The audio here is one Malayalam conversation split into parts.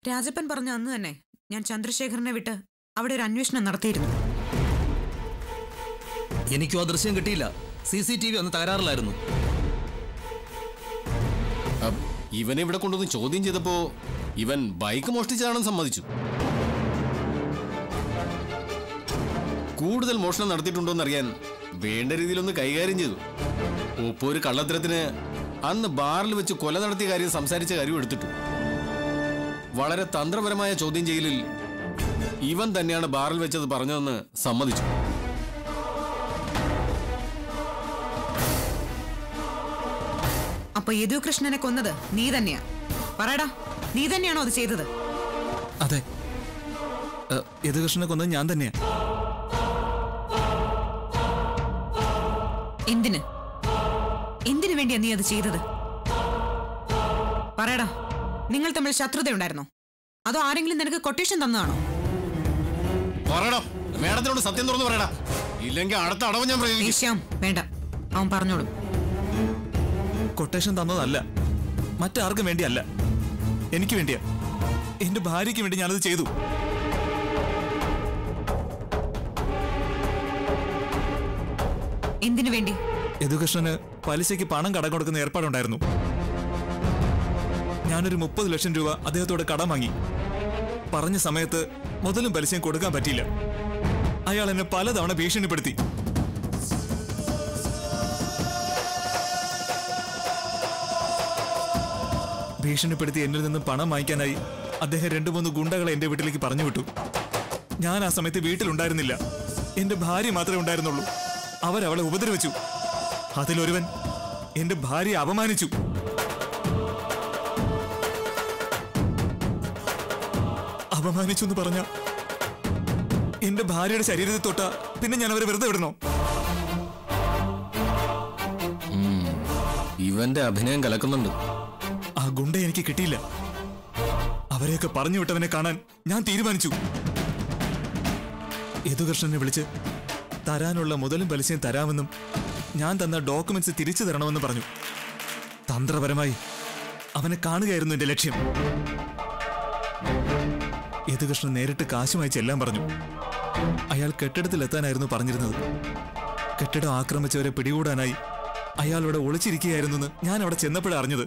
രാജപ്പൻ പറഞ്ഞ അന്ന് തന്നെ ഞാൻ ചന്ദ്രശേഖരനെ വിട്ട് അവിടെ ഒരു അന്വേഷണം നടത്തിയിരുന്നു എനിക്കും ആ ദൃശ്യം കിട്ടിയില്ല സി സി ടി വി അന്ന് തകരാറിലായിരുന്നു അപ്പ് ഇവനെ ഇവിടെ കൊണ്ടുവന്ന് ചോദ്യം ചെയ്തപ്പോ ഇവൻ ബൈക്ക് മോഷ്ടിച്ചതാണെന്ന് സമ്മതിച്ചു കൂടുതൽ മോഷണം നടത്തിയിട്ടുണ്ടോന്ന് അറിയാൻ വേണ്ട രീതിയിലൊന്ന് കൈകാര്യം ചെയ്തു ഒപ്പം ഒരു കള്ളത്തരത്തിന് അന്ന് ബാറിൽ വെച്ച് കൊല നടത്തിയ കാര്യം സംസാരിച്ച കാര്യം എടുത്തിട്ടു വളരെ തന്ത്രപരമായ ചോദ്യം ചെയ്യലിൽ ഇവൻ തന്നെയാണ് ബാറിൽ വെച്ചത് പറഞ്ഞതെന്ന് സമ്മതിച്ചു അപ്പൊ യദുകൃഷ്ണനെ കൊന്നത് നീ തന്നെയാ പറയടാ നീ തന്നെയാണോ അത് ചെയ്തത് അതെ ഏ, യദുകൃഷ്ണനെ കൊന്നത് ഞാൻ തന്നെയാ എന്തിന് എന്തിനു വേണ്ടിയാ നീ അത് ചെയ്തത് പറയടാ നിങ്ങൾ തമ്മിൽ ശത്രുതയുണ്ടായിരുന്നോ അതോ ആരെങ്കിലും നിനക്ക് കൊട്ടേഷൻ തന്നതാണോ പറയടാ മേഡത്തിനോട് സത്യം തുറന്നു പറയടാ ഇല്ലെങ്കിൽ അടുത്ത അടവ് ഞാൻ പ്രയോഗിക്കും ഏഷ്യാം വേണ്ട അവൻ പറഞ്ഞോളും കൊട്ടേഷൻ തന്നതല്ല മറ്റാർക്കും വേണ്ടിയല്ല എനിക്ക് വേണ്ടിയാ എന്റെ ഭാര്യയ്ക്ക് വേണ്ടി ഞാനത് ചെയ്തു എന്തിനു വേണ്ടി യദുകൃഷ്ണന് പലിശയ്ക്ക് പണം കടം കൊടുക്കുന്ന ഏർപ്പാടുണ്ടായിരുന്നു ഞാനൊരു മുപ്പത് ലക്ഷം രൂപ അദ്ദേഹത്തോട് കടം വാങ്ങി പറഞ്ഞ സമയത്ത് മുതലും പലിശയും കൊടുക്കാൻ പറ്റിയില്ല അയാൾ എന്നെ പലതവണ ഭീഷണിപ്പെടുത്തി ഭീഷണിപ്പെടുത്തി എന്നിൽ നിന്ന് പണം വാങ്ങിക്കാനായി അദ്ദേഹം രണ്ടു മൂന്ന് ഗുണ്ടകളെ എന്റെ വീട്ടിലേക്ക് പറഞ്ഞു വിട്ടു ഞാൻ ആ സമയത്ത് വീട്ടിലുണ്ടായിരുന്നില്ല എന്റെ ഭാര്യ മാത്രമേ ഉണ്ടായിരുന്നുള്ളൂ അവരവളെ ഉപദ്രവിച്ചു അതിലൊരുവൻ എന്റെ ഭാര്യയെ അപമാനിച്ചു അപമാനിച്ചു എന്ന് പറഞ്ഞ എന്റെ ഭാര്യയുടെ ശരീരത്തിൽ തൊട്ട പിന്നെ ഞാൻ അവരെ വെറുതെ വിടണോ ഇവന്റെ അഭിനയം കലക്കുന്നുണ്ട് ആ ഗുണ്ട എനിക്ക് കിട്ടിയില്ല അവരെയൊക്കെ പറഞ്ഞു വിട്ടവനെ കാണാൻ ഞാൻ തീരുമാനിച്ചു യദുകൃഷ്ണനെ വിളിച്ച് തരാനുള്ള മുതലും പലിശയും തരാമെന്നും ഞാൻ തന്ന ഡോക്യുമെന്റ്സ് തിരിച്ചു തരണമെന്നും പറഞ്ഞു തന്ത്രപരമായി അവനെ കാണുകയായിരുന്നു എന്റെ ലക്ഷ്യം യദുകൃഷ്ണൻ നേരിട്ട് കാശുമായി ചെല്ലാൻ പറഞ്ഞു അയാൾ കെട്ടിടത്തിലെത്താനായിരുന്നു പറഞ്ഞിരുന്നത് കെട്ടിടം ആക്രമിച്ചവരെ പിടികൂടാനായി അയാൾ ഇവിടെ ഒളിച്ചിരിക്കുകയായിരുന്നെന്ന് ഞാൻ അവിടെ ചെന്നപ്പോഴാണ് അറിഞ്ഞത്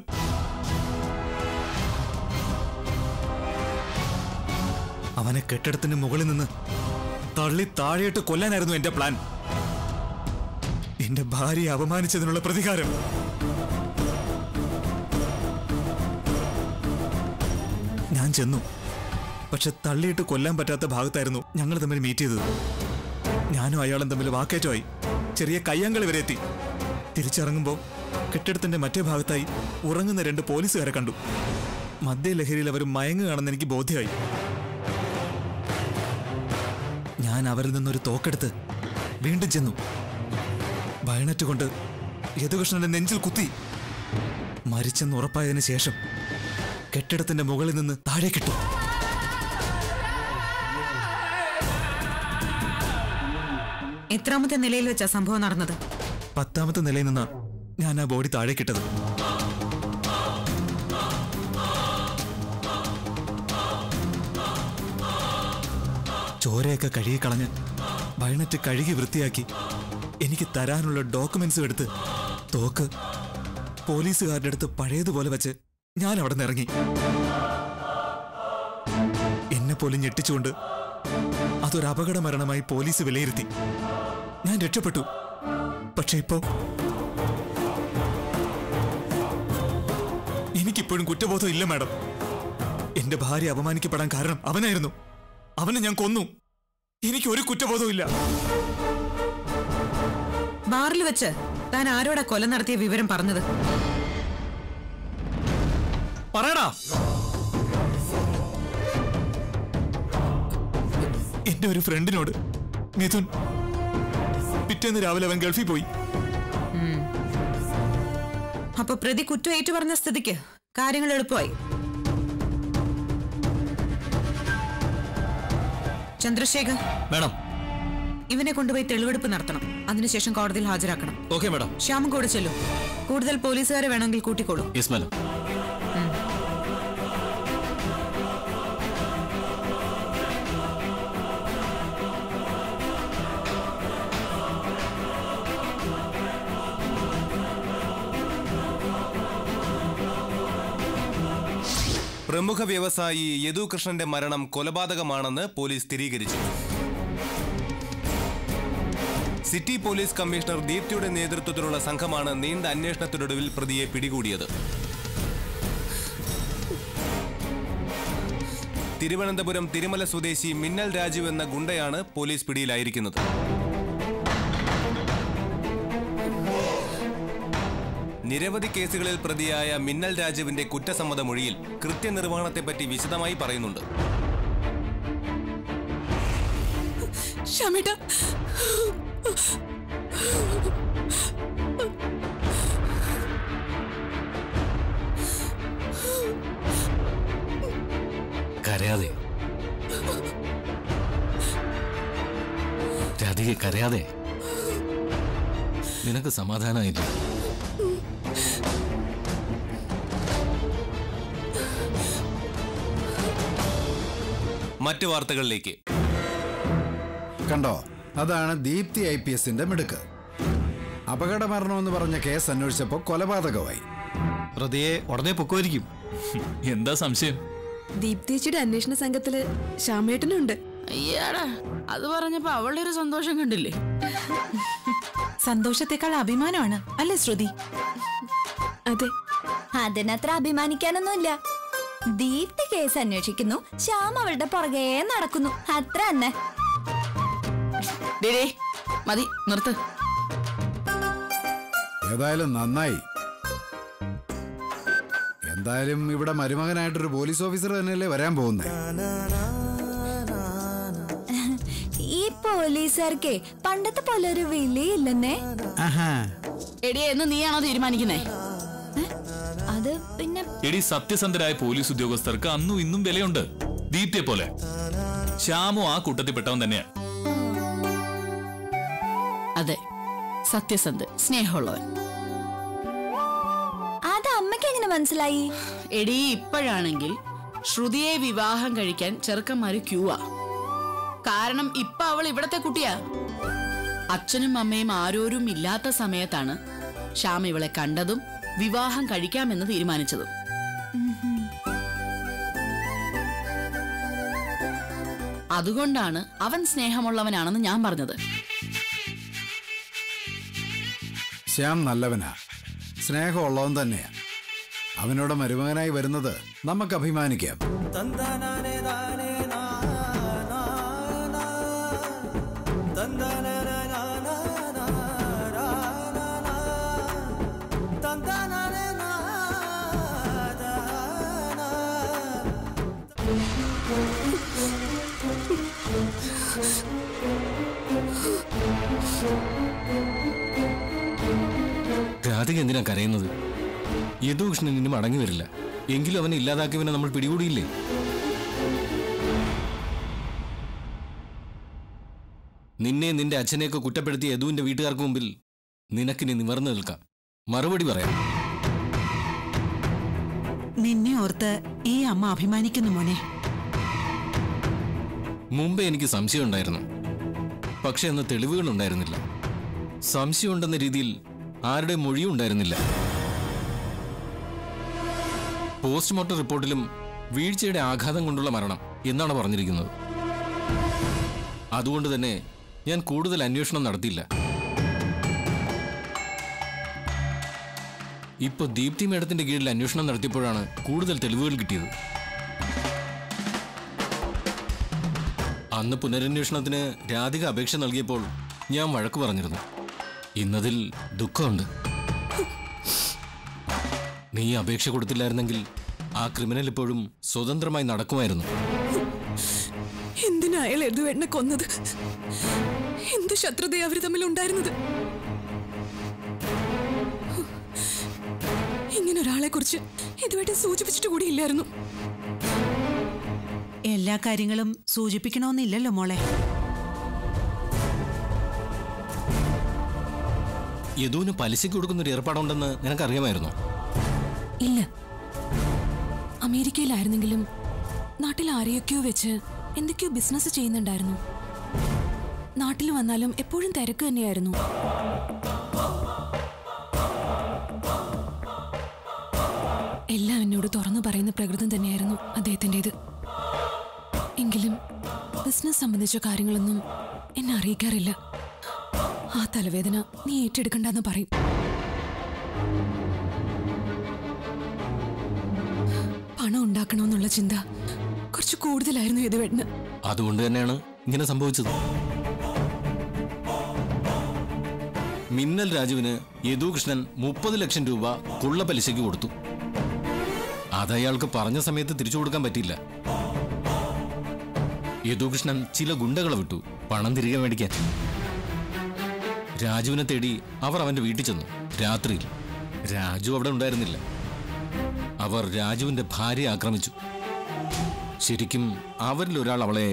അവനെ കെട്ടിടത്തിന് മുകളിൽ നിന്ന് തള്ളി താഴെയിട്ട് കൊല്ലാനായിരുന്നു എന്റെ പ്ലാൻ എന്റെ ഭാര്യയെ അപമാനിച്ചതിനുള്ള പ്രതികാരം ഞാൻ ചെന്നു പക്ഷെ തള്ളിയിട്ട് കൊല്ലാൻ പറ്റാത്ത ഭാഗത്തായിരുന്നു ഞങ്ങൾ തമ്മിൽ മീറ്റ് ചെയ്തത് ഞാനും അയാളും തമ്മിൽ വാക്കേറ്റമായി ചെറിയ കയ്യാങ്കളി വരെ എത്തി തിരിച്ചിറങ്ങുമ്പോൾ കെട്ടിടത്തിന്റെ മറ്റേ ഭാഗത്തായി ഉറങ്ങുന്ന രണ്ട് പോലീസുകാരെ കണ്ടു മദ്യലഹരിയിൽ അവർ മയങ്ങുകയാണെന്ന് എനിക്ക് ബോധ്യമായി ഞാൻ അവരിൽ നിന്നൊരു തോക്കെടുത്ത് വീണ്ടും ചെന്നു ബയണറ്റ് കൊണ്ട് യദുകൃഷ്ണന്റെ നെഞ്ചിൽ കുത്തി മരിച്ചെന്ന് ഉറപ്പായതിനു ശേഷം കെട്ടിടത്തിന്റെ മുകളിൽ നിന്ന് താഴെ കിട്ടു എത്രാമത്തെ നിലയിൽ വെച്ചാ സംഭവം നടന്നത് പത്താമത്തെ നിലയിൽ നിന്നാ ഞാൻ ആ ബോഡി താഴെ കിട്ടത് ചോരയൊക്കെ കഴുകിക്കളഞ്ഞ് ബയണറ്റ് കഴുകി വൃത്തിയാക്കി എനിക്ക് തരാനുള്ള ഡോക്യുമെന്റ്സും എടുത്ത് തോക്ക് പോലീസുകാരുടെ അടുത്ത് പഴയതുപോലെ വെച്ച് ഞാൻ അവിടെ നിന്ന് ഇറങ്ങി എന്നെ പോലും ഞെട്ടിച്ചുകൊണ്ട് അതൊരു അപകട മരണമായി പോലീസ് വിലയിരുത്തി ഞാൻ രക്ഷപ്പെട്ടു പക്ഷെ ഇപ്പോ എനിക്കിപ്പോഴും കുറ്റബോധം ഇല്ല മാഡം എന്റെ ഭാര്യ അപമാനിക്കപ്പെടാൻ കാരണം അവനായിരുന്നു അവനെ ഞാൻ കൊന്നു എനിക്ക് ഒരു കുറ്റബോധവും ഇല്ല ബാറിൽ വെച്ച് താൻ ആരോടാ കൊല നടത്തിയ വിവരം പറഞ്ഞത് പറയടാ എന്റെ ഒരു ഫ്രണ്ടിനോട് മിഥുൻ പിറ്റേന്ന് രാവിലെ അവൻ ഗൾഫിൽ പോയി അപ്പൊ പ്രതി കുറ്റം ഏറ്റു പറഞ്ഞ സ്ഥിതിക്ക് കാര്യങ്ങൾ എളുപ്പമായി ചന്ദ്രശേഖർ മേഡം ഇവനെ കൊണ്ടുപോയി തെളിവെടുപ്പ് നടത്തണം അതിനുശേഷം കോടതിയിൽ ഹാജരാക്കണം ഓക്കെ മേഡം ശ്യാമും കൂടെ ചെല്ലു കൂടുതൽ പോലീസുകാരെ വേണമെങ്കിൽ കൂട്ടിക്കോളൂ യെസ് മാഡം പ്രമുഖ വ്യവസായി യദു കൃഷ്ണന്റെ മരണം കൊലപാതകമാണെന്ന് പോലീസ് സ്ഥിരീകരിച്ചു സിറ്റി പോലീസ് കമ്മീഷണർ ദീപ്തിയുടെ നേതൃത്വത്തിലുള്ള സംഘമാണ് നീണ്ട അന്വേഷണത്തിനൊടുവിൽ പ്രതിയെ പിടികൂടിയത് തിരുവനന്തപുരം തിരുമല സ്വദേശി മിന്നൽ രാജു എന്ന ഗുണ്ടയാണ് പോലീസ് പിടിയിലായിരിക്കുന്നത് നിരവധി കേസുകളിൽ പ്രതിയായ മിന്നൽ രാജുവിന്റെ കുറ്റസമ്മത മൊഴിയിൽ കൃത്യനിർവഹണത്തെപ്പറ്റി വിശദമായി പറയുന്നുണ്ട് ക്ഷമിട്ട കരയാതെ രാധിക കരയാതെ നിനക്ക് സമാധാനമായില്ല മറ്റു വാർത്തകളിലേക്ക് കണ്ടോ അതാണ് ദീപ്തി ഐ പി എസിന്റെ മിടുക്ക് അപകട മരണമെന്ന് പറഞ്ഞ കേസ് അന്വേഷിച്ചപ്പോൾ കൊലപാതകമായി പ്രതിയെ ഉടനെ പൊക്കുമായിരിക്കും എന്താ സംശയം ദീപ്തിച്ചിയുടെ അന്വേഷണ സംഘത്തില് ശ്യാമേട്ടനുണ്ട് അയ്യാടാ അത് പറഞ്ഞപ്പോ അവളുടെ ഒരു സന്തോഷം കണ്ടില്ലേ സന്തോഷത്തെക്കാൾ അഭിമാനമാണ് അല്ലേ ശ്രുതി അതെ അതിനത്ര അഭിമാനിക്കാനൊന്നുമില്ല ദീപ്തി കേസ് അന്വേഷിക്കുന്നു ശ്യാം അവളുടെ പുറകെ നടക്കുന്നു അത്ര തന്നെ ഡേ ഡേ, മതി നിർത്ത് ഏതായാലും നന്നായി എന്തായാലും ഇവിടെ മരുമകനായിട്ടൊരു പോലീസ് ഓഫീസർ തന്നെയല്ലേ വരാൻ പോകുന്നേ ഈ പോലീസുകാർക്കേ പണ്ടത്തെ പോലെ ഒരു വിലയില്ലെന്നേ ആഹാ എടിയെ എന്ന് നീയാണോ തീരുമാനിക്കുന്നേ അത് പിന്നെ എടി സത്യസന്ധരായ പോലീസ് ഉദ്യോഗസ്ഥർക്ക് അന്നും ഇന്നും വിലയുണ്ട് ദീപ്തിയെ പോലെ ശ്യാമു ആ കൂട്ടത്തിൽപ്പെട്ടവൻ തന്നെയാ അതെ സത്യസന്ധ് സ്നേഹമുള്ളവൻ അത് അമ്മയ്ക്ക് എങ്ങനെ മനസ്സിലായി എടി ഇപ്പോഴാണെങ്കിൽ ശ്രുതിയെ വിവാഹം കഴിക്കാൻ ചെറുക്കന്മാര് ക്യൂവാ കാരണം ഇപ്പൊ അവൾ ഇവിടത്തെ കുട്ടിയാ അച്ഛനും അമ്മയും ആരോരും ഇല്ലാത്ത സമയത്താണ് ശ്യാം ഇവളെ കണ്ടതും വിവാഹം കഴിക്കാമെന്ന് തീരുമാനിച്ചതും അതുകൊണ്ടാണ് അവൻ സ്നേഹമുള്ളവനാണെന്ന് ഞാൻ പറഞ്ഞത് ശ്യാം നല്ലവനാ സ്നേഹമുള്ളവൻ തന്നെയാ അവനോട് മരുമകനായി വരുന്നത് നമുക്ക് അഭിമാനിക്കാം രാധിക എന്തിനാ കരയുന്നത് യദുകൃഷ്ണൻ ഇനി മടങ്ങി വരില്ല എങ്കിലും അവനെ ഇല്ലാതാക്കിയവനെ നമ്മൾ പിടികൂടിയില്ലേ നിന്നെ നിന്റെ അച്ഛനെയൊക്കെ കുറ്റപ്പെടുത്തിയ യദുവിന്റെ വീട്ടുകാർക്ക് മുമ്പിൽ നിനക്കിനി നിവർന്നു നിൽക്കാം മറുപടി പറയാം നിന്നെ ഓർത്ത് ഈ അമ്മ അഭിമാനിക്കുന്നു മോനെ മുമ്പേ എനിക്ക് സംശയം ഉണ്ടായിരുന്നു പക്ഷെ അന്ന് തെളിവുകൾ ഉണ്ടായിരുന്നില്ല സംശയമുണ്ടെന്ന രീതിയിൽ ആരുടെ മൊഴിയും ഉണ്ടായിരുന്നില്ല പോസ്റ്റ്മോർട്ടം റിപ്പോർട്ടിലും വീഴ്ചയുടെ ആഘാതം കൊണ്ടുള്ള മരണം എന്നാണ് പറഞ്ഞിരിക്കുന്നത് അതുകൊണ്ട് തന്നെ ഞാൻ കൂടുതൽ അന്വേഷണം നടത്തിയില്ല ഇപ്പൊ ദീപ്തി മേഡത്തിന്റെ കീഴിൽ അന്വേഷണം നടത്തിയപ്പോഴാണ് കൂടുതൽ തെളിവുകൾ കിട്ടിയത് അന്ന് പുനരന്വേഷണത്തിന് രാധിക അപേക്ഷ നൽകിയപ്പോൾ ഞാൻ വഴക്ക് പറഞ്ഞിരുന്നു ഇന്നതിൽ ദുഃഖമുണ്ട് നീ അപേക്ഷ കൊടുത്തില്ലായിരുന്നെങ്കിൽ ആ ക്രിമിനൽ ഇപ്പോഴും സ്വതന്ത്രമായി നടക്കുമായിരുന്നു എന്തിനാ അയാൾ എഴുതുവേണ്ണ കൊന്നത് എന്ത് ശത്രുതയാ അവര് തമ്മിൽ ഉണ്ടായിരുന്നത് ഇങ്ങനെ ഒരാളെ കുറിച്ച് ഇതുവരെ സൂചിപ്പിച്ചിട്ട് കൂടിയില്ലായിരുന്നു എല്ലാ കാര്യങ്ങളും സൂചിപ്പിക്കണമെന്നില്ലല്ലോ മോളെ യദുവിന് പലിശയ്ക്ക് കൊടുക്കുന്ന ഒരു ഏർപ്പാടുണ്ടെന്ന് നിനക്കറിയാമായിരുന്നോ ഇല്ല അമേരിക്കയിലായിരുന്നെങ്കിലും നാട്ടിൽ ആരെയൊക്കെയോ വെച്ച് എന്തൊക്കെയോ ബിസിനസ് ചെയ്യുന്നുണ്ടായിരുന്നു നാട്ടിൽ വന്നാലും എപ്പോഴും തിരക്ക് തന്നെയായിരുന്നു എല്ലാം എന്നോട് തുറന്നു പറയുന്ന പ്രകൃതം തന്നെയായിരുന്നു അദ്ദേഹത്തിൻ്റെത് എങ്കിലും ബിസിനസ് സംബന്ധിച്ച കാര്യങ്ങളൊന്നും എന്നെ അറിയിക്കാറില്ല ആ തലവേദന നീ ഏറ്റെടുക്കണ്ടെന്ന് പറയും പണം ഉണ്ടാക്കണമെന്നുള്ള ചിന്ത കുറച്ച് കൂടുതലായിരുന്നു യദുവേട്ടന് അതുകൊണ്ട് തന്നെയാണ് ഇങ്ങനെ സംഭവിച്ചത് മിന്നൽ രാജുവിന് യദുകൃഷ്ണൻ മുപ്പത് ലക്ഷം രൂപ കുള്ള പലിശയ്ക്ക് കൊടുത്തു അത് അയാൾക്ക് പറഞ്ഞ സമയത്ത് തിരിച്ചു കൊടുക്കാൻ പറ്റില്ല യദുകൃഷ്ണൻ ചില ഗുണ്ടകളെ വിട്ടു പണം തിരികെ മേടിക്കാൻ രാജുവിനെ തേടി അവർ അവന്റെ വീട്ടിൽ ചെന്നു രാത്രിയിൽ രാജു അവിടെ ഉണ്ടായിരുന്നില്ല അവർ രാജുവിന്റെ ഭാര്യയെ ആക്രമിച്ചു ശരിക്കും അവരിൽ ഒരാൾ അവളെ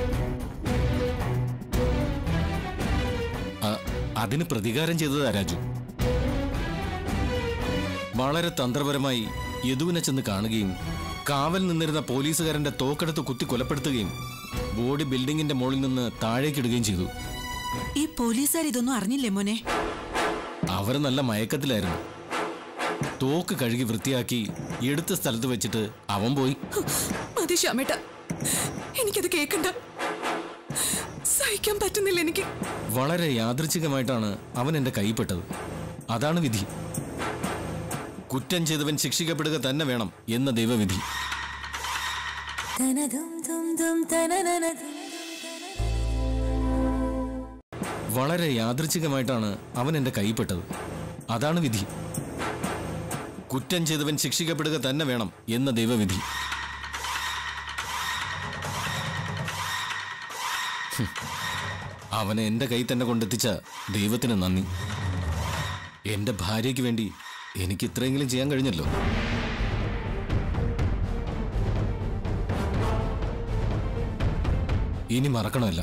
അ- അതിന് പ്രതികാരം ചെയ്തതാ രാജു വളരെ തന്ത്രപരമായി യദുവിനെ ചെന്ന് കാണുകയും കാവൽ നിന്നിരുന്ന പോലീസുകാരന്റെ തോക്കെടുത്ത് കുത്തി കൊലപ്പെടുത്തുകയും ബോഡി ബിൽഡിങ്ങിന്റെ മുകളിൽ നിന്ന് താഴേക്കിടുകയും ചെയ്തു ഈ പോലീസുകാർ ഇതൊന്നും അറിഞ്ഞില്ലേ മോനെ അവർ നല്ല മയക്കത്തിലായിരുന്നു തോക്ക് കഴുകി വൃത്തിയാക്കി എടുത്ത സ്ഥലത്ത് വെച്ചിട്ട് അവൻ പോയി മതി ശ്യാമേട്ട എനിക്കത് കേൾക്കണ്ട സഹിക്കാൻ പറ്റുന്നില്ല എനിക്ക് വളരെ യാദൃച്ഛികമായിട്ടാണ് അവൻ എന്റെ കൈപ്പെട്ടത് അതാണ് വിധി കുറ്റം ചെയ്തവൻ ശിക്ഷിക്കപ്പെടുക തന്നെ വേണം എന്ന ദൈവവിധി വളരെ യാദൃച്ഛികമായിട്ടാണ് അവൻ എന്റെ കൈപ്പെട്ടത് അതാണ് വിധി കുറ്റം ചെയ്തവൻ ശിക്ഷിക്കപ്പെടുക തന്നെ വേണം എന്ന ദൈവവിധി ഹും. അവനെ എന്റെ കൈ തന്നെ കൊണ്ടെത്തിച്ച ദൈവത്തിന് നന്ദി എന്റെ ഭാര്യയ്ക്ക് വേണ്ടി എനിക്ക് ഇത്രയെങ്കിലും ചെയ്യാൻ കഴിഞ്ഞല്ലോ ഇനി മറക്കണമല്ല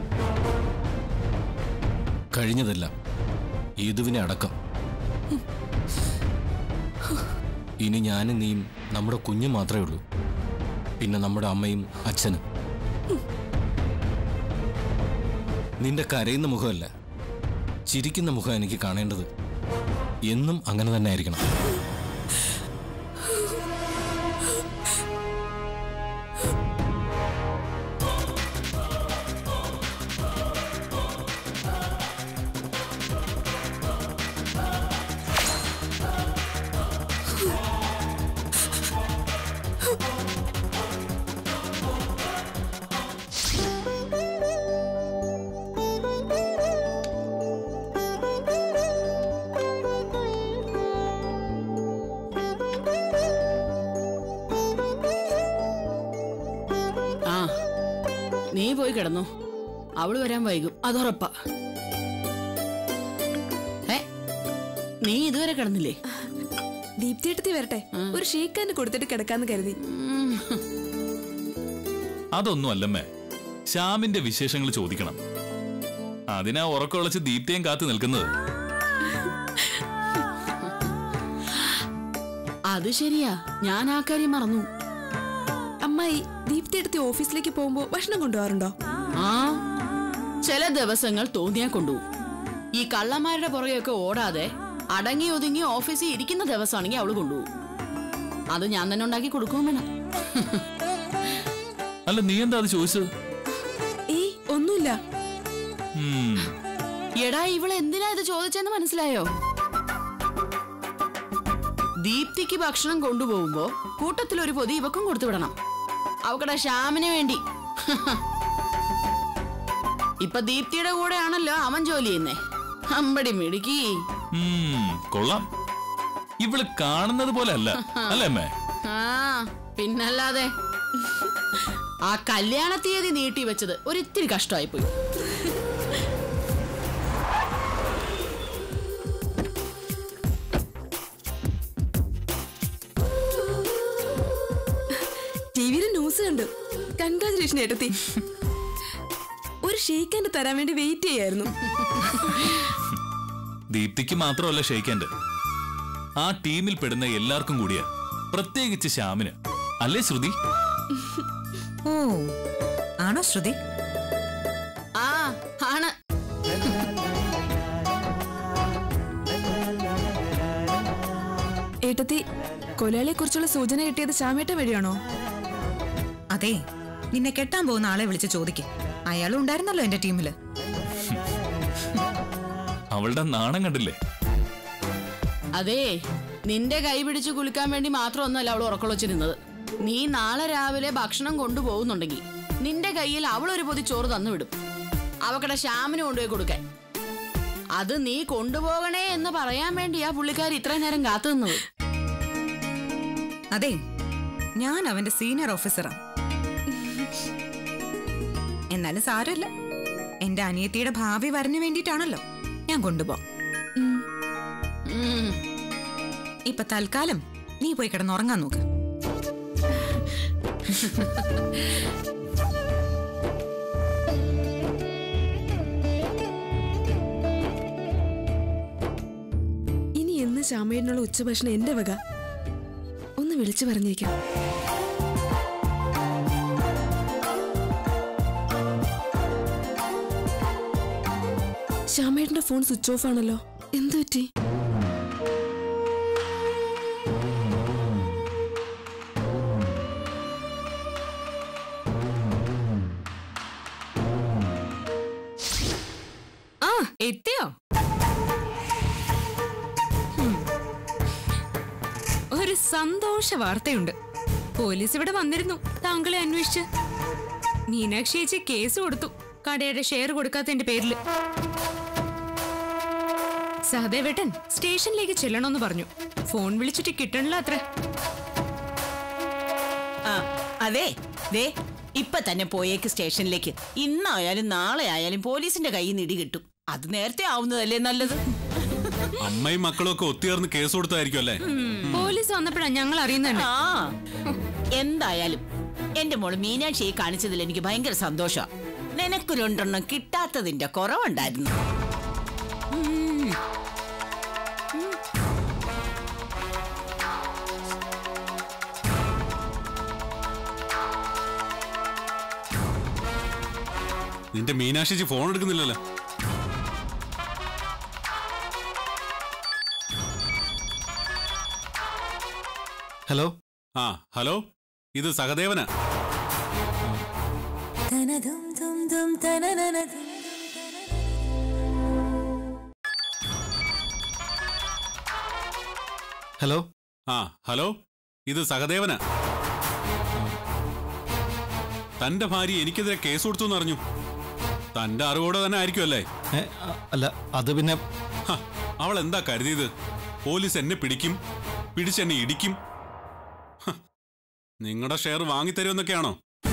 കഴിഞ്ഞതല്ല യേതുവിനെ അടക്കം ഇനി ഞാനും നീയും നമ്മുടെ കുഞ്ഞു മാത്രമേ ഉള്ളൂ പിന്നെ നമ്മുടെ അമ്മയും അച്ഛനും നിന്റെ കരയുന്ന മുഖമല്ല ചിരിക്കുന്ന മുഖം എനിക്ക് കാണേണ്ടത് എന്നും അങ്ങനെ തന്നെ ആയിരിക്കണം ആ നീ പോയി കിടന്നു അവള് വരാൻ വൈകും അതുറപ്പാ ഏ നീ ഇതുവരെ കിടന്നില്ലേ ദീപ്തിയെടുത്തി വരട്ടെ ഒരു ഷീക്കാന് കൊടുത്തിട്ട് കിടക്കാന്ന് കരുതി അതൊന്നും അല്ലമ്മേ ശ്യാമിന്റെ വിശേഷങ്ങൾ ചോദിക്കണം അതിനാ ഉറക്കമുളച്ച് ദീപ്തിയും കാത്തു നിൽക്കുന്നത് അത് ശരിയാ ഞാൻ ആ കാര്യം മറന്നു അമ്മായി ദീപ്തിയെടുത്തി ഓഫീസിലേക്ക് പോകുമ്പോ ഭക്ഷണം കൊണ്ടുപോകാറുണ്ടോ ആ ചില ദിവസങ്ങൾ തോന്നിയാ കൊണ്ടുപോകും ഈ കള്ളന്മാരുടെ പുറകെയൊക്കെ ഓടാതെ അടങ്ങി ഒതുങ്ങി ഓഫീസിൽ ഇരിക്കുന്ന ദിവസമാണെങ്കിൽ അവള് കൊണ്ടുപോകും അത് ഞാൻ തന്നെ ഉണ്ടാക്കി കൊടുക്കുകയും വേണം അല്ല നീ എന്താ അത് ചോദിച്ചത് ഏയ് ഒന്നുമില്ല ഉം, എടാ ഇവള് എന്തിനാ ഇത് ചോദിച്ചെന്ന് മനസ്സിലായോ ദീപ്തിക്ക് ഭക്ഷണം കൊണ്ടുപോകുമ്പോ കൂട്ടത്തിൽ ഒരു പൊതി ഇവക്കും കൊടുത്തു വിടണം അവക്കടെ ശ്യാമിന് വേണ്ടി ഇപ്പൊ ദീപ്തിയുടെ കൂടെ ആണല്ലോ അവൻ ജോലി ചെയ്യുന്നേ അമ്പടി മിടുക്കി ഉം, കൊള്ളാം ഇവള് കാണുന്നത് പോലെ അല്ല അല്ലേ അമ്മേ ആ പിന്നല്ലാതെ ആ കല്യാണ തീയതി നീട്ടി വെച്ചത് ഒരിത്തിരി കഷ്ടമായി പോയി ടിവിയിലെ ന്യൂസ് കണ്ടു കൺഗ്രാചുലേഷൻ ഏട്ടത്തി ഒരു ഷെയ്ക്കാൻ്റെ തരാൻ വേണ്ടി വെയിറ്റ് ചെയ്യായിരുന്നു ദീപ്തിക്ക് മാത്രമല്ല ഷെയ്ക്കാൻ്റെ ആ ടീമിൽ പെടുന്ന എല്ലാവർക്കും കൂടിയാ പ്രത്യേകിച്ച് ശ്യാമിന് അല്ലേ ശ്രുതി ഓ ആണോ ശ്രുതി ആ ആണ് ഏട്ടത്തി കൊലയാളിയെ കുറിച്ചുള്ള സൂചന കിട്ടിയത് ശ്യാമേട്ടൻ വഴിയാണോ അതെ നിന്നെ കെട്ടാൻ പോകുന്ന ആളെ വിളിച്ച് ചോദിക്കും അയാളും ഉണ്ടായിരുന്നല്ലോ എന്റെ ടീമില് അവളുടെ നാണം കണ്ടില്ലേ അതേ നിന്റെ കൈ പിടിച്ച് കുളിക്കാൻ വേണ്ടി മാത്രമൊന്നുമല്ല അവൾ ഉറക്കളൊച്ച് നിന്നത് നീ നാളെ രാവിലെ ഭക്ഷണം കൊണ്ടുപോകുന്നുണ്ടെങ്കിൽ നിന്റെ കയ്യിൽ അവൾ ഒരു പൊതി ചോറ് തന്നു വിടും അവക്കടെ ശ്യാമിന് കൊണ്ടുപോയി കൊടുക്കാൻ അത് നീ കൊണ്ടുപോകണേ എന്ന് പറയാൻ വേണ്ടിയാ പുള്ളിക്കാരി ഇത്രയും നേരം കാത്തു നിന്നത് അതെ ഞാൻ അവന്റെ സീനിയർ ഓഫീസറാ എന്നാലും സാരമില്ല എന്റെ അനിയത്തിയുടെ ഭാവി വരന് വേണ്ടിയിട്ടാണല്ലോ ഞാൻ കൊണ്ടുപോവാം ഉം. ഇപ്പൊ തൽക്കാലം നീ പോയി കിടന്നുറങ്ങാൻ നോക്ക് ഇനി എന്ന് ശ്യാമേട്ടനുള്ള ഉച്ചഭക്ഷണം എന്റെ വക ഒന്ന് വിളിച്ചു പറഞ്ഞേക്കാം ശ്യാമേട്ടന്റെ ഫോൺ സ്വിച്ച് ഓഫ് ആണല്ലോ എന്തു പറ്റി ആ എത്തിയോ ഹും. ഒരു സന്തോഷ വാർത്തയുണ്ട് പോലീസ് ഇവിടെ വന്നിരുന്നു താങ്കളെ അന്വേഷിച്ച് മീനാക്ഷി ചേച്ചി കേസ് കൊടുത്തു കടയുടെ ഷെയർ കൊടുക്കാത്തതിന്റെ പേരില് സഹദേവേട്ടൻ സ്റ്റേഷനിലേക്ക് ചെല്ലണമെന്ന് പറഞ്ഞു ഫോൺ വിളിച്ചിട്ട് കിട്ടണില്ല അത്ര ആ അതെ ദേ ഇപ്പൊ തന്നെ പോയേക്ക് സ്റ്റേഷനിലേക്ക് ഇന്നായാലും നാളെ ആയാലും പോലീസിന്റെ കയ്യിൽ നിന്ന് ഇടി കിട്ടും അത് നേരത്തെ ആവുന്നതല്ലേ നല്ലത് അമ്മയും മക്കളും ഒക്കെ ഒത്തുചേർന്ന് കേസ് കൊടുത്തായിരിക്കും അല്ലേ പോലീസ് വന്നപ്പോഴാണ് ഞങ്ങൾ അറിയുന്നുണ്ട് ആ എന്തായാലും എന്റെ മോള് മീനാക്ഷിയെ കാണിച്ചതിൽ എനിക്ക് ഭയങ്കര സന്തോഷമാണ് നിനക്ക് രണ്ടെണ്ണം കിട്ടാത്തതിന്റെ കുറവുണ്ടായിരുന്നു ഉം. നിന്റെ മീനാക്ഷിച്ച് ഫോൺ എടുക്കുന്നില്ലല്ലോ ഹലോ ആ ഹലോ ഇത് സഹദേവനാ ഹലോ ആ ഹലോ ഇത് സഹദേവനാ തന്റെ ഭാര്യ എനിക്കെതിരെ കേസ് കൊടുത്തു എന്ന് അറിഞ്ഞു തന്റെ അറിവോടെ തന്നെ ആയിരിക്കും അല്ലേ അല്ല അത് പിന്നെ ഹ, അവൾ എന്താ കരുതിയത് പോലീസ് എന്നെ പിടിക്കും പിടിച്ചെന്നെ ഇടിക്കും നിങ്ങളുടെ ഷെയർ വാങ്ങിത്തരുമെന്നൊക്കെയാണോ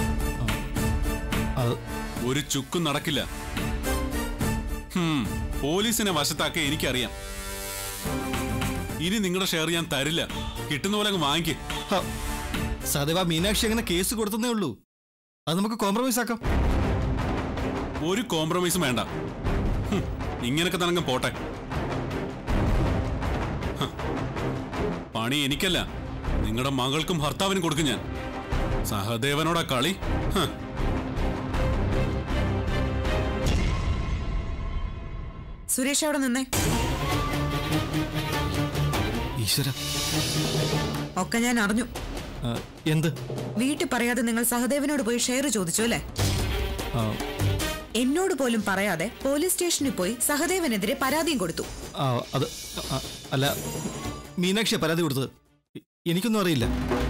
ഒരു ചുക്കും നടക്കില്ല ഹും, പോലീസിനെ വശത്താക്കെ എനിക്കറിയാം ഇനി നിങ്ങളുടെ ഷെയർ ഞാൻ തരില്ല കിട്ടുന്ന പോലെ അങ്ങ് വാങ്ങിക്ക് സദേവ മീനാക്ഷി അങ്ങനെ കേസ് കൊടുത്തതേ ഉള്ളൂ അത് നമുക്ക് കോംപ്രമൈസ് ആക്കാം ഒരു കോംപ്രമൈസും വേണ്ട ഹും, ഇങ്ങനൊക്കെ തനങ്ങ് പോട്ടെ ഹ, പണി എനിക്കല്ല നിങ്ങളുടെ മകൾക്കും ഭർത്താവിനും കൊടുക്കും ഞാൻ സഹദേവനോടാ കളി ഹ. സുരേഷ് അവിടെ നിന്നേ ഈശ്വര ഒക്കെ ഞാൻ അറിഞ്ഞു എന്ത് വീട്ടിൽ പറയാതെ നിങ്ങൾ സഹദേവനോട് പോയി ഷെയർ ചോദിച്ചു അല്ലേ ആ, എന്നോട് പോലും പറയാതെ പോലീസ് സ്റ്റേഷനിൽ പോയി സഹദേവനെതിരെ പരാതിയും കൊടുത്തു ആ, അത് ആ, അല്ല മീനാക്ഷിയെ പരാതി കൊടുത്തത് എ- എനിക്കൊന്നും അറിയില്ല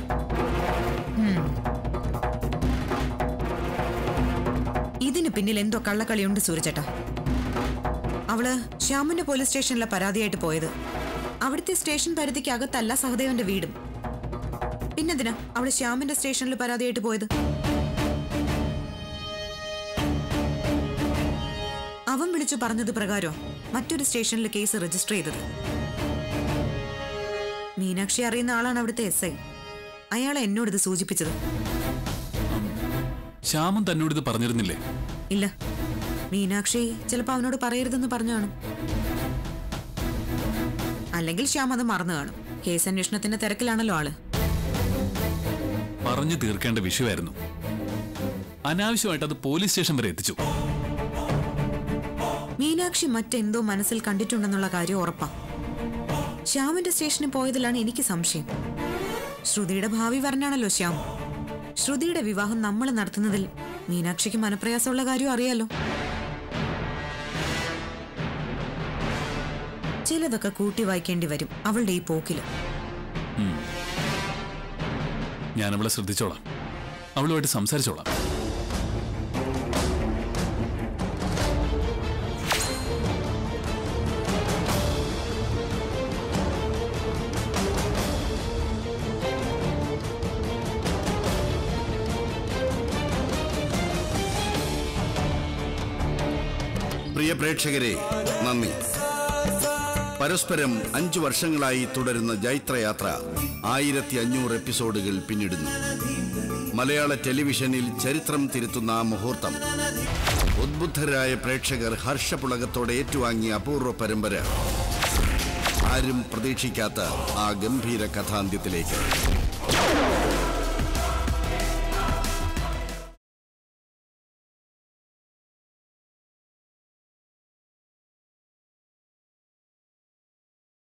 ഇതിന് പിന്നിൽ എന്തോ കള്ളക്കളിയുണ്ട് സൂരജേട്ടാ അവള് ശ്യാമിന്റെ പോലീസ് സ്റ്റേഷനിലെ പരാതിയായിട്ട് പോയത് അവിടുത്തെ സ്റ്റേഷൻ പരിധിക്ക് അകത്തല്ല സഹദേവന്റെ വീടും പിന്നെന്തിനാ അവള് ശ്യാമിന്റെ സ്റ്റേഷനിൽ പരാതിയായിട്ട് പോയത് അവൻ വിളിച്ചു പറഞ്ഞത് പ്രകാരം മറ്റൊരു സ്റ്റേഷനിൽ കേസ് രജിസ്റ്റർ ചെയ്തത് മീനാക്ഷി അറിയുന്ന ആളാണ് അവിടുത്തെ എസ് ഐ അയാൾ എന്നോട് ഇത് സൂചിപ്പിച്ചത് ശ്യാമൻ തന്നോട് ഇത് പറഞ്ഞിരുന്നില്ലേ ഇല്ല മീനാക്ഷി ചിലപ്പോ അവനോട് പറയരുതെന്ന് പറഞ്ഞു കാണും അല്ലെങ്കിൽ ശ്യാം അത് മറന്നു കാണും കേസ് അന്വേഷണത്തിന്റെ തിരക്കിലാണല്ലോ ആള് പറഞ്ഞു തീർക്കേണ്ട വിഷയമായിരുന്നു അനാവശ്യമായിട്ട് അത് പോലീസ് സ്റ്റേഷൻ വരെ എത്തിച്ചു മീനാക്ഷി മറ്റെന്തോ മനസ്സിൽ കണ്ടിട്ടുണ്ടെന്നുള്ള കാര്യം ഉറപ്പാ ശ്യാമിന്റെ സ്റ്റേഷനിൽ പോയതിലാണ് എനിക്ക് സംശയം ശ്രുതിയുടെ ഭാവി വരനാണല്ലോ ശ്യാം ശ്രുതിയുടെ വിവാഹം നമ്മൾ നടത്തുന്നതിൽ മീനാക്ഷിക്ക് മനപ്രയാസമുള്ള കാര്യം അറിയാലോ ചിലതൊക്കെ കൂട്ടി വായിക്കേണ്ടി വരും അവളുടെ ഈ പോക്കില് ഞാൻ അവളെ ശ്രദ്ധിച്ചോളാം അവളുമായിട്ട് സംസാരിച്ചോളാം പ്രിയ പ്രേക്ഷകരെ നന്ദി പരസ്പരം അഞ്ചു വർഷങ്ങളായി തുടരുന്ന ജൈത്രയാത്ര ആയിരത്തി അഞ്ഞൂറ് എപ്പിസോഡുകൾ പിന്നിടുന്നു മലയാള ടെലിവിഷനിൽ ചരിത്രം തിരുത്തുന്ന ആ മുഹൂർത്തം ഉദ്ബുദ്ധരായ പ്രേക്ഷകർ ഹർഷപുളകത്തോടെ ഏറ്റുവാങ്ങിയ അപൂർവ പരമ്പര ആരും പ്രതീക്ഷിക്കാത്ത ആ ഗംഭീര കഥാന്ത്യത്തിലേക്ക്